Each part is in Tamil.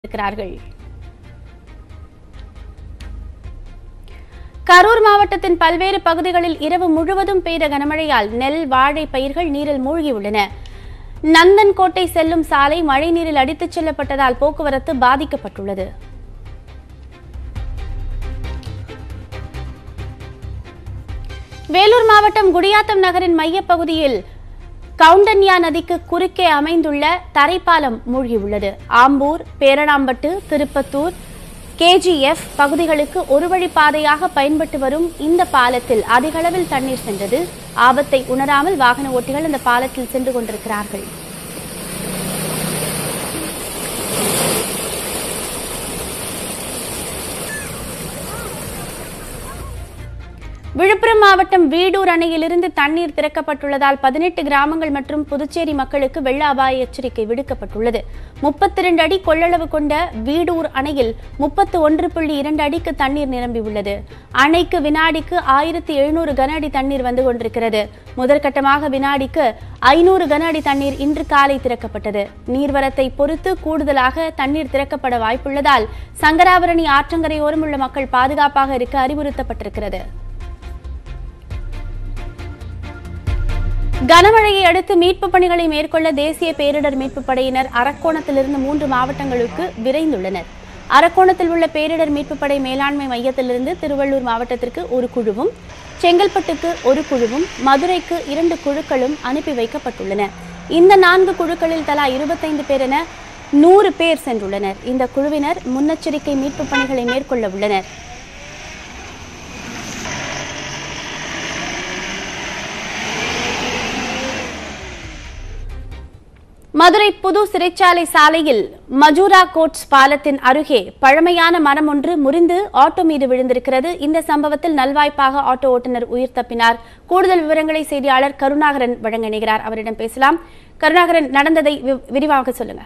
இருக்கிறார்கள் கரூர் மாவட்டத்தின் பல்வேறு பகுதிகளில் இரவு முழுவதும் பெய்த கனமழையால் நெல் வாழை பயிர்கள் நீரில் மூழ்கியுள்ளன நந்தன்கோட்டை செல்லும் சாலை மழைநீரில் அடித்துச் செல்லப்பட்டதால் போக்குவரத்து பாதிக்கப்பட்டுள்ளது வேலூர் மாவட்டம் குடியாத்தம் நகரின் மையப்பகுதியில் கவுண்டன்யா நதிக்கு குறுக்கே அமைந்துள்ள தரைப்பாலம் மூழ்கியுள்ளது ஆம்பூர் பேரணாம்பட்டு திருப்பத்தூர் கேஜிஎஃப் பகுதிகளுக்கு ஒரு வழி பாதையாக பயன்பட்டு வரும் இந்த பாலத்தில் அதிகளவில் தண்ணீர் சென்றது ஆபத்தை உணராமல் வாகன ஓட்டிகள் இந்த பாலத்தில் சென்று கொண்டிருக்கிறார்கள் விழுப்புரம் மாவட்டம் வீடூர் அணையிலிருந்து தண்ணீர் திறக்கப்பட்டுள்ளதால் பதினெட்டு கிராமங்கள் மற்றும் புதுச்சேரி மக்களுக்கு வெள்ள அபாய எச்சரிக்கை விடுக்கப்பட்டுள்ளது முப்பத்தி ரெண்டு அடி கொள்ளளவு கொண்ட வீடூர் அணையில் முப்பத்து ஒன்று புள்ளி இரண்டு அடிக்கு தண்ணீர் நிரம்பியுள்ளது அணைக்கு வினாடிக்கு ஆயிரத்தி எழுநூறு கன அடி தண்ணீர் வந்து கொண்டிருக்கிறது முதற்கட்டமாக வினாடிக்கு ஐநூறு கன அடி தண்ணீர் இன்று காலை திறக்கப்பட்டது நீர்வரத்தை பொறுத்து கூடுதலாக தண்ணீர் திறக்கப்பட வாய்ப்புள்ளதால் சங்கராபரணி ஆற்றங்கரையோரம் உள்ள மக்கள் பாதுகாப்பாக இருக்க அறிவுறுத்தப்பட்டிருக்கிறது கனமழையை அடுத்து மீட்புப் பணிகளை மேற்கொள்ள தேசிய பேரிடர் மீட்புப் படையினர் அரக்கோணத்திலிருந்து மூன்று மாவட்டங்களுக்கு விரைந்துள்ளனர் அரக்கோணத்தில் உள்ள பேரிடர் மீட்புப் படை மேலாண்மை மையத்திலிருந்து திருவள்ளூர் மாவட்டத்திற்கு ஒரு குழுவும் செங்கல்பட்டுக்கு ஒரு குழுவும் மதுரைக்கு இரண்டு குழுக்களும் அனுப்பி வைக்கப்பட்டுள்ளன இந்த நான்கு குழுக்களில் தலா இருபத்தைந்து பேர் என நூறு பேர் சென்றுள்ளனர் இந்த குழுவினர் முன்னெச்சரிக்கை மீட்புப் பணிகளை மேற்கொள்ள உள்ளனர் மதுரை புது சிறைச்சாலை சாலையில் மஜூரா கோட்ஸ் பாலத்தின் அருகே பழமையான மரம் ஒன்று முறிந்து ஆட்டோ மீது விழுந்திருக்கிறது இந்த சம்பவத்தில் நல்வாய்ப்பாக ஆட்டோ ஓட்டுநர் உயிர் தப்பினார் கூடுதல் விவரங்களை செய்தியாளர் கருணாகரன் வழங்க இணைகிறார் அவரிடம் பேசலாம் கருணாகரன் நடந்ததை வி- விரிவாக சொல்லுங்க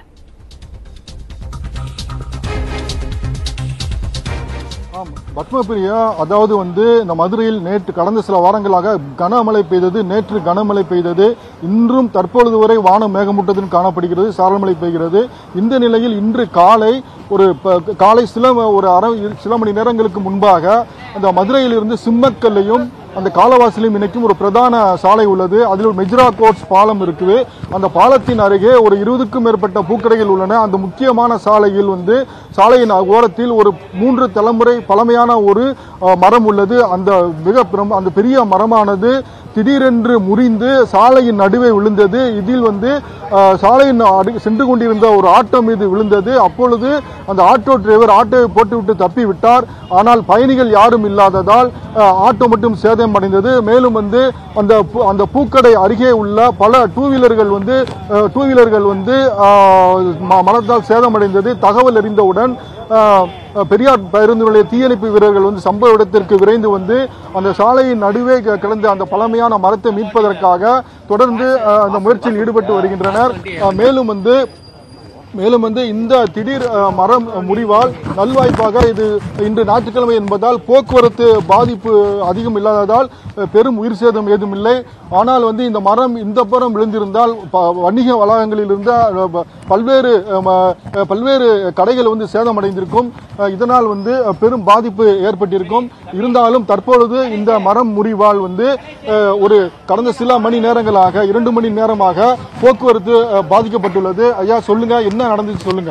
ஆம் பத்மபிரியா அதாவது வந்து இந்த மதுரையில் நேற்று கடந்த சில வாரங்களாக கனமழை பெய்தது நேற்று கனமழை பெய்தது இன்றும் தற்பொழுது வரை வானம் மேகமூட்டத்துடன் காணப்படுகிறது சாரல் பெய்கிறது இந்த நிலையில் இன்று காலை ஒரு ப- காலை சில ஒரு அரை சில மணி நேரங்களுக்கு முன்பாக அந்த மதுரையிலிருந்து சிம்மக்கல்லையும் அந்த காலவாசலையும் இணைக்கும் ஒரு பிரதான சாலை உள்ளது அதில் ஒரு மெஜ்ரா கோட்ஸ் பாலம் இருக்குது அந்த பாலத்தின் அருகே ஒரு இருபதுக்கும் மேற்பட்ட பூக்கடைகள் உள்ளன அந்த முக்கியமான சாலையில் வந்து சாலையின் ஓரத்தில் ஒரு மூன்று தலைமுறை பழமையான ஒரு அஹ், மரம் உள்ளது அந்த மிக பிரம்- அந்த பெரிய மரமானது திடீரென்று முறிந்து சாலையின் நடுவே விழுந்தது இதில் வந்து அஹ், சாலையின் அடு- சென்று கொண்டிருந்த ஒரு ஆட்டோ மீது விழுந்தது அப்பொழுது அந்த ஆட்டோ டிரைவர் ஆட்டோவை போட்டுவிட்டு தப்பி விட்டார் ஆனால் பயணிகள் யாரும் இல்லாததால் அஹ், ஆட்டோ மட்டும் சேதமடைந்தது மேலும் வந்து அந்த பூ- அந்த பூக்கடை அருகே உள்ள பல டூ வீலர்கள் வந்து அஹ், டூ வீலர்கள் வந்து அஹ், ம- மரத்தால் சேதமடைந்தது தகவல் அறிந்தவுடன் அஹ், பெரியார் பேருந்து நிலைய தீயணைப்பு வீரர்கள் வந்து சம்பவ இடத்திற்கு விரைந்து வந்து அந்த சாலையின் நடுவே கி- கிடந்த அந்த பழமையான மரத்தை மீட்பதற்காக தொடர்ந்து அஹ், அந்த முயற்சியில் ஈடுபட்டு வருகின்றனர் அஹ், மேலும் வந்து மேலும் வந்து இந்த திடீர் அஹ், மரம் முறிவால் நல்வாய்ப்பாக இது இன்று ஞாயிற்றுக்கிழமை என்பதால் போக்குவரத்து பாதிப்பு அதிகம் இல்லாததால் அஹ், பெரும் உயிர் சேதம் ஏதும் இல்லை ஆனால் வந்து இந்த மரம் இந்த புறம் விழுந்திருந்தால் ப- வணிக வளாகங்களில் இருந்த அஹ், ப- பல்வேறு அஹ், ம- அஹ், பல்வேறு கடைகள் வந்து சேதமடைந்திருக்கும் அஹ், இதனால் வந்து அஹ், பெரும் பாதிப்பு ஏற்பட்டிருக்கும் இருந்தாலும் தற்பொழுது இந்த மரம் முறிவால் வந்து அஹ், ஒரு கடந்த சில மணி நேரங்களாக இரண்டு மணி நேரமாக போக்குவரத்து அஹ், பாதிக்கப்பட்டுள்ளது ஐயா சொல்லுங்க என்ன நடந்துச்சு சொல்லுங்க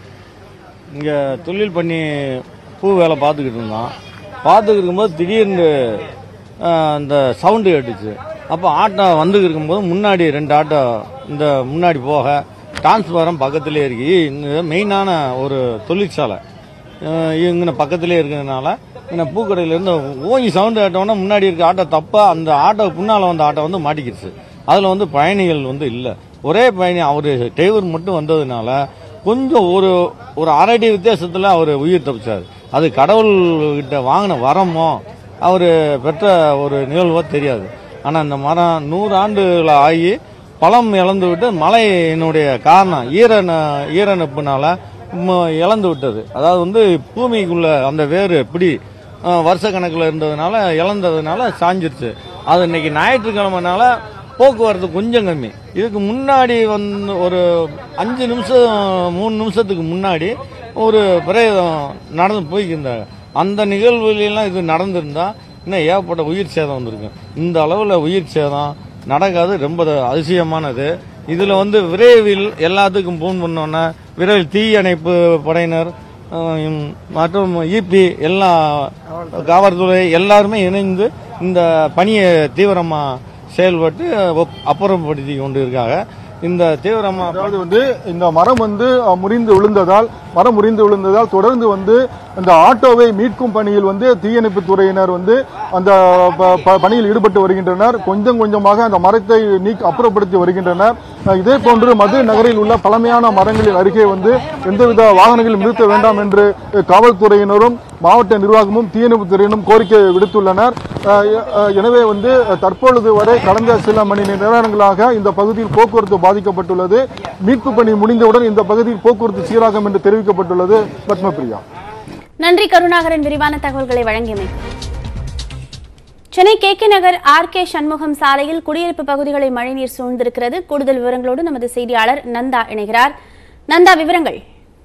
இங்கே தொழில் பண்ணி பூ வேலை பார்த்துக்கிட்டு இருந்தான் பார்த்துக்கிட்டு இருக்கும்போது திடீர்னு ஆஹ், இந்த சவுண்டு கேட்டுச்சு அப்போ ஆட்டோ வந்துக்கிட்டு இருக்கும்போது முன்னாடி ரெண்டு ஆட்டோ இந்த முன்னாடி போக டிரான்ஸ்பாரம் பக்கத்துலேயே இருக்கு இந்த மெயினான ஒரு தொழிற்சாலை இங்கே பக்கத்துலேயே இருக்கிறதுனால இந்த பூக்கடையிலேருந்து ஓங்கி சவுண்டு கேட்டோன்னே முன்னாடி இருக்க ஆட்டோ தப்பாக அந்த ஆட்டோ பின்னால் வந்த ஆட்டோ வந்து மாட்டிக்கிடுச்சு அதில் வந்து பயணிகள் வந்து இல்லை ஒரே பயணி அவர் டிரைவர் மட்டும் வந்ததுனால கொஞ்சம் ஒரு ஒரு அரை அடி வித்தியாசத்தில் அவர் உயிர் தப்பிச்சார் அது கடவுள்கிட்ட வாங்கின வரமோ அவர் பெற்ற ஒரு நிகழ்வோ தெரியாது ஆனால் இந்த மரம் நூறு ஆண்டுகள் ஆகி பழம் இழந்து விட்டு மழையினுடைய காரணம் ஈரன ஈரநப்புனால ம- இழந்து விட்டது அதாவது வந்து பூமிக்குள்ள அந்த வேர் எப்படி வருஷ கணக்கில் இருந்ததுனால இழந்ததுனால சாஞ்சிருச்சு அது இன்னைக்கு ஞாயிற்றுக்கிழமைனால போக்குவரத்து கொஞ்சம் கம்மி இதுக்கு முன்னாடி வந்து ஒரு அஞ்சு நிமிஷம் மூணு நிமிஷத்துக்கு முன்னாடி ஒரு பிரேதம் நடந்து போய்க்கிருந்தாங்க அந்த நிகழ்வுலாம் இது நடந்திருந்தா இன்னும் ஏகப்பட்ட உயிர் சேதம் வந்திருக்கு இந்த அளவில் உயிர் சேதம் நடக்காது ரொம்ப அதிசயமானது இதில் வந்து விரைவில் எல்லாத்துக்கும் ஃபோன் பண்ணோன்னே விரைவில் தீயணைப்பு படையினர் அஹ், மற்றும் இபி எல்லா காவல்துறை எல்லாருமே இணைந்து இந்த பணியை தீவிரமாக செயல்பட்டு ஒப்- அப்புறப்படுத்தி கொண்டு இருக்காங்க இந்த தீவிரமாக அதாவது வந்து இந்த மரம் வந்து அஹ், முறிந்து விழுந்ததால் மரம் முறிந்து விழுந்ததால் தொடர்ந்து வந்து அந்த ஆட்டோவை மீட்கும் பணியில் வந்து தீயணைப்பு துறையினர் வந்து அந்த ப- ப- பணியில் ஈடுபட்டு வருகின்றனர் கொஞ்சம் கொஞ்சமாக அந்த மரத்தை நீக்க அப்புறப்படுத்தி வருகின்றனர் அஹ், இதே போன்று மது நகரில் உள்ள பழமையான மரங்களின் அருகே வந்து எந்தவித வாகனங்களும் நிறுத்த வேண்டாம் என்று அஹ், காவல்துறையினரும் மாவட்ட நிர்வாகமும் தீயணைப்பு துறையினரும் கோரிக்கை விடுத்துள்ளனர் அஹ், அஹ், எனவே வந்து அஹ், தற்பொழுது வரை கடந்த சில மணி நேரங்களாக இந்த பகுதியில் போக்குவரத்து பாதிக்கப்பட்டுள்ளது மீட்பு பணி முடிந்தவுடன் இந்த பகுதியில் போக்குவரத்து சீராகும் என்று தெரிவிக்கப்பட்டுள்ளது பத்மபிரியா நன்றி கருணாகரன் விரிவான தகவல்களை வழங்கியமைக்கு Chennai K K Nagar R K Shanmugam சாலையில் குடியிருப்பு பகுதிகளை மழைநீர் சூழ்ந்திருக்கிறது கூடுதல் விவரங்களோடு நமது செய்தியாளர் நந்தா இணைகிறார் நந்தா விவரங்கள்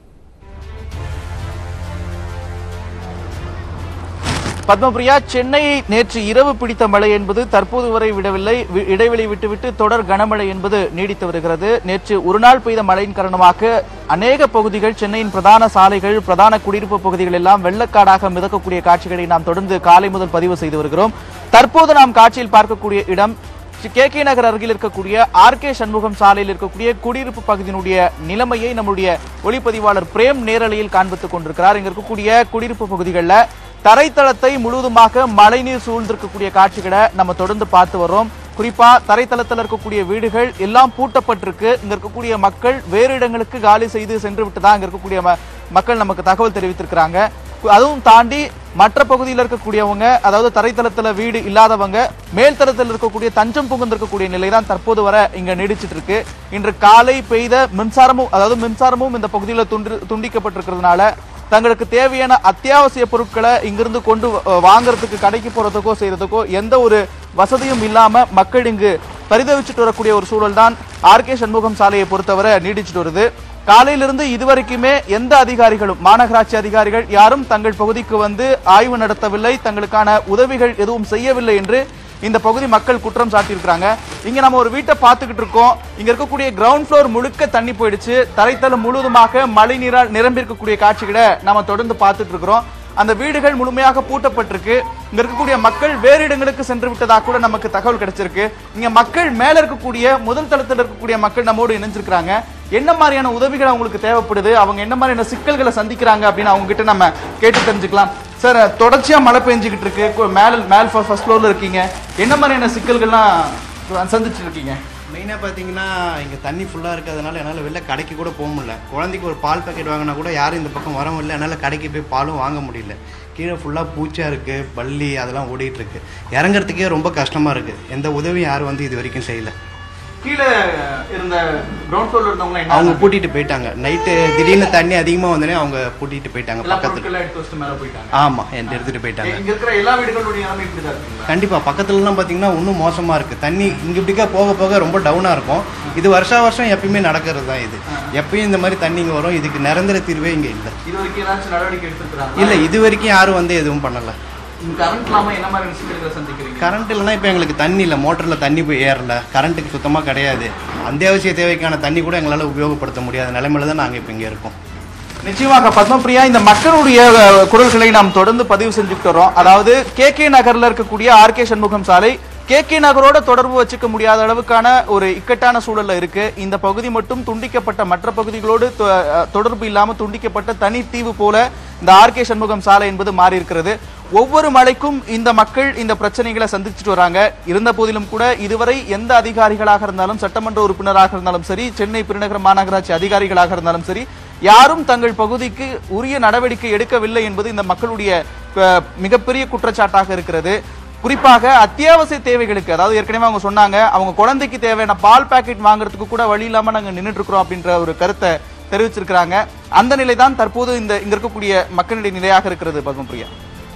பத்மபிரியா சென்னையை நேற்று இரவு பிடித்த மழை என்பது தற்போது வரை விடவில்லை வி- இடைவெளி விட்டுவிட்டு தொடர் கனமழை என்பது நீடித்து வருகிறது நேற்று ஒரு நாள் பெய்த மழையின் காரணமாக அநேக பகுதிகள் சென்னையின் பிரதான சாலைகள் பிரதான குடியிருப்பு பகுதிகள் எல்லாம் வெள்ளக்காடாக மிதக்கக்கூடிய காட்சிகளை நாம் தொடர்ந்து காலை முதல் பதிவு செய்து வருகிறோம் தற்போது நாம் காட்சியில் பார்க்கக்கூடிய இடம் கே கே நகர் அருகில் இருக்கக்கூடிய ஆர் கே சண்முகம் சாலையில் இருக்கக்கூடிய குடியிருப்பு பகுதியினுடைய நிலைமையை நம்முடைய ஒளிப்பதிவாளர் பிரேம் நேரலையில் காண்பித்துக் கொண்டிருக்கிறார் இங்க இருக்கக்கூடிய குடியிருப்பு பகுதிகளில் தரைத்தளத்தை முழுவதுமாக மழைநீர் சூழ்ந்திருக்கக்கூடிய காட்சிகளை நம்ம தொடர்ந்து பார்த்து வரோம் குறிப்பா தரைத்தளத்தில் இருக்கக்கூடிய வீடுகள் எல்லாம் பூட்டப்பட்டிருக்கு இங்க இருக்கக்கூடிய மக்கள் வேறு இடங்களுக்கு காலி செய்து சென்று விட்டுதான் இங்க இருக்கக்கூடிய ம- மக்கள் நமக்கு தகவல் தெரிவித்திருக்கிறாங்க அதுவும் தாண்டி மற்ற பகுதியில் இருக்கக்கூடியவங்க அதாவது தரைத்தளத்துல வீடு இல்லாதவங்க மேல் தளத்தில் இருக்கக்கூடிய தஞ்சம் புகுந்திருக்கக்கூடிய நிலை தான் தற்போது வரை இங்க நீடிச்சிட்டு இருக்கு இன்று காலை பெய்த மின்சாரமும் அதாவது மின்சாரமும் இந்த பகுதியில் துண்டு துண்டிக்கப்பட்டிருக்கிறதுனால தங்களுக்கு தேவையான அத்தியாவசிய பொருட்களை இங்கிருந்து கொண்டு வ- வாங்குறதுக்கு கடைக்கு போறதுக்கோ செய்யறதுக்கோ எந்த ஒரு வசதியும் இல்லாம மக்கள் இங்கு பரிதவிச்சுட்டு வரக்கூடிய ஒரு சூழல் தான் ஆர்கே சண்முகம் சாலையை பொறுத்தவரை நீடிச்சிட்டு வருது காலையிலிருந்து இதுவரைக்குமே எந்த அதிகாரிகளும் மாநகராட்சி அதிகாரிகள் யாரும் தங்கள் பகுதிக்கு வந்து ஆய்வு நடத்தவில்லை தங்களுக்கான உதவிகள் எதுவும் செய்யவில்லை என்று இந்த பகுதி மக்கள் குற்றம் சாட்டியிருக்கிறாங்க இங்க நம்ம ஒரு வீட்டை பார்த்துக்கிட்டு இருக்கோம் இங்க இருக்கக்கூடிய கிரவுண்ட் ஃப்ளோர் முழுக்க தண்ணி போயிடுச்சு தரைத்தளம் முழுவதுமாக மழை நீரால் நிரம்பியிருக்கக்கூடிய காட்சிகளை நம்ம தொடர்ந்து பார்த்துட்டு இருக்கிறோம் அந்த வீடுகள் முழுமையாக பூட்டப்பட்டிருக்கு இங்க இருக்கக்கூடிய மக்கள் வேறு இடங்களுக்கு சென்று விட்டதா கூட நமக்கு தகவல் கிடைச்சிருக்கு இங்க மக்கள் மேல இருக்கக்கூடிய முதல் தளத்தில் இருக்கக்கூடிய மக்கள் நம்மோடு இணைஞ்சிருக்கிறாங்க என்ன மாதிரியான உதவிகள் அவங்களுக்கு தேவைப்படுது அவங்க என்ன மாதிரியான சிக்கல்களை சந்திக்கிறாங்க அப்படின்னு அவங்க கிட்ட நம்ம கேட்டு தெரிஞ்சுக்கலாம் சார் தொடர்ச்சியா மழை பெஞ்சுக்கிட்டு இருக்கு கு- மேல மேல் ஃபர்ஸ்ட் ஃப்ளோர்ல இருக்கீங்க என்ன மாதிரியான சிக்கல்கள்லாம் சந்திச்சுட்டு இருக்கீங்க மெயினாக பார்த்தீங்கன்னா இங்கே தண்ணி ஃபுல்லாக இருக்கிறதுனால என்னால் வெளில கடைக்கு கூட போக முடியல குழந்தைக்கு ஒரு பால் பாக்கெட் வாங்கினா கூட யாரும் இந்த பக்கம் வர முடியல என்னால் கடைக்கு போய் பாலும் வாங்க முடியல கீழே ஃபுல்லாக பூச்சா இருக்குது பள்ளி அதெல்லாம் ஓடிட்டு இருக்கு இறங்குறதுக்கே ரொம்ப கஷ்டமாக இருக்குது எந்த உதவியும் யாரும் வந்து இது வரைக்கும் செய்யலை கீழே இருந்த கிரவுண்ட் ஃப்ளோர்ல இருந்தவங்க அவங்க பூட்டிட்டு போயிட்டாங்க நைட்டு திடீர்னு தண்ணி அதிகமாக வந்தோடனே அவங்க பூட்டிட்டு போயிட்டாங்க எல்லா பக்கத்தில் பொருட்களை எடுத்து வச்சுட்டு மேல போயிட்டாங்க ஆமாம் என் எடுத்துகிட்டு போயிட்டாங்க இங்க இருக்கிற எல்லா வீடுகளுடைய நிலைமை இப்படிதான் இருக்குங்களா கண்டிப்பாக பக்கத்துலலாம் பார்த்தீங்கன்னா இன்னும் மோசமாக இருக்குது தண்ணி இங்கே இப்படிக்கா போக போக ரொம்ப டவுனாக இருக்கும் இது வருஷா வருஷம் எப்பயுமே நடக்கிறது தான் இது எப்பயும் இந்த மாதிரி தண்ணி இங்கே வரும் இதுக்கு நிரந்தர தீர்வே இங்கே இல்லை இது வரைக்கும் ஏதாச்சும் நடவடிக்கை எடுத்துக்கிறாங்க இல்லை இது வரைக்கும் யாரும் வந்து எதுவும் பண்ணலை கரண்ட் இல்லாம என்ன மாதிரி சிக்கல்களை சந்திக்கிறீங்க கரண்ட் இல்லைன்னா இப்போ எங்களுக்கு தண்ணி இல்லை மோட்டரில் தண்ணி போய் ஏறல கரண்ட்டுக்கு சுத்தமாக கிடையாது அத்தியாவசிய தேவைக்கான தண்ணி கூட எங்களால் உபயோகப்படுத்த முடியாத நிலைமையில தான் நாங்கள் இப்போ இங்கே இருக்கோம் நிச்சயமாக பத்மபிரியா இந்த மக்களுடைய அஹ், குரல்களை நாம் தொடர்ந்து பதிவு செஞ்சுக்கிட்டு வரோம் அதாவது கே கே நகர்ல இருக்கக்கூடிய ஆர் கே சண்முகம் சாலை கே கே நகரோட தொடர்பு வச்சுக்க முடியாத அளவுக்கான ஒரு இக்கட்டான சூழல்ல இருக்கு இந்த பகுதி மட்டும் துண்டிக்கப்பட்ட மற்ற பகுதிகளோடு தொ- அஹ், தொடர்பு இல்லாம துண்டிக்கப்பட்ட தனி தீவு போல இந்த ஆர் கே சண்முகம் சாலை என்பது மாறி இருக்கிறது ஒவ்வொரு மழைக்கும் இந்த மக்கள் இந்த பிரச்சனைகளை சந்திச்சுட்டு வராங்க இருந்த போதிலும் கூட இதுவரை எந்த அதிகாரிகளாக இருந்தாலும் சட்டமன்ற உறுப்பினராக இருந்தாலும் சரி சென்னை பெருநகர மாநகராட்சி அதிகாரிகளாக இருந்தாலும் சரி யாரும் தங்கள் பகுதிக்கு உரிய நடவடிக்கை எடுக்கவில்லை என்பது இந்த மக்களுடைய அஹ், மிகப்பெரிய குற்றச்சாட்டாக இருக்கிறது குறிப்பாக அத்தியாவசிய தேவைகளுக்கு அதாவது ஏற்கனவே அவங்க சொன்னாங்க அவங்க குழந்தைக்கு தேவையான பால் பாக்கெட் வாங்குறதுக்கு கூட வழி இல்லாம நாங்க நின்னுட்டு இருக்கிறோம் அப்படின்ற ஒரு கருத்தை தெரிவிச்சிருக்கிறாங்க அந்த நிலை தான் தற்போது இந்த இங்க இருக்கக்கூடிய மக்களுடைய நிலையாக இருக்கிறது பத்மபிரியா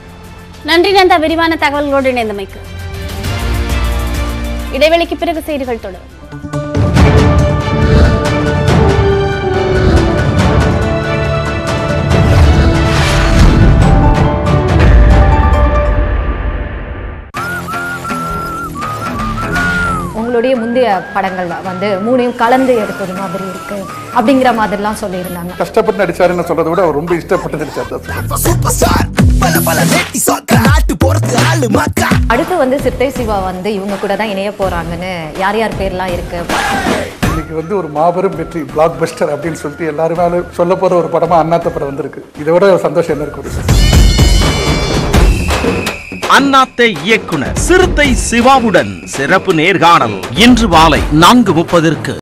நன்றி நந்தா விரிவான தகவல்களோடு இணைந்தமைக்கு இடைவெளிக்கு பிறகு செய்திகள் தொடரும் அவங்களுடைய முந்தைய படங்கள் வந்து மூணையும் கலந்து எடுத்தது மாதிரி இருக்கு அப்படிங்கிற மாதிரிலாம் சொல்லியிருந்தாங்க கஷ்டப்பட்டு நடிச்சாருன்னு சொல்றதை விட அவர் ரொம்ப இஷ்டப்பட்டு நடிச்சார் தான் சொல்லணும். அடுத்து வந்து சித்தை சிவா வந்து இவங்க கூட தான் இணைய போறாங்கன்னு யார் யார் பேர்லாம் இருக்கு இன்னைக்கு வந்து ஒரு மாபெரும் வெற்றி பிளாக் பஸ்டர் அப்படின்னு சொல்லிட்டு எல்லாருமே சொல்ல போற ஒரு படமா அண்ணாத்த படம் வந்திருக்கு இதை விட சந்தோஷம் என்ன இருக்கு அண்ணாத்தை இயக்குனர் சிறுத்தை சிவாவுடன் சிறப்பு நேர்காணல் இன்று மாலை நான்கு முப்பதிற்கு